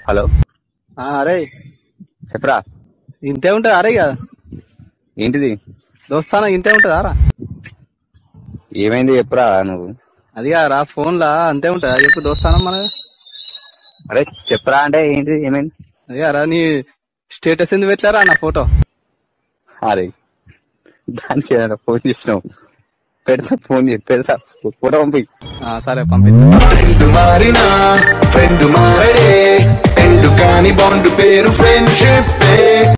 hello ఆ, అరే చెప్పరా ఇంతే ఉంటది అరే కదా ఏంటిది దోస్తానా ఇంతే ఉంటదా రా ఏమైంది చెప్పురా నువ్వు అది రా ఫోన్ లా అంతే ఉంటదా చెప్పు దోస్తానం మన అరే చెప్పరా అంటే ఏంటిది ఏమైంది అది రా నీ స్టేటస్ ఎందుకు పెట్టారా నా ఫోటో అరే దానికి ఏదైనా ఫోన్ చేసినావు పెడతా ఫోన్ చేసి పెడతా ఫోటో పంపి ఆ, సరే పంపిస్తా ట్రెండ్ మారినా ఫ్రెండ్ మారడే ఎండు కాని బాండ్ పేరు ఫ్రెండ్షిప్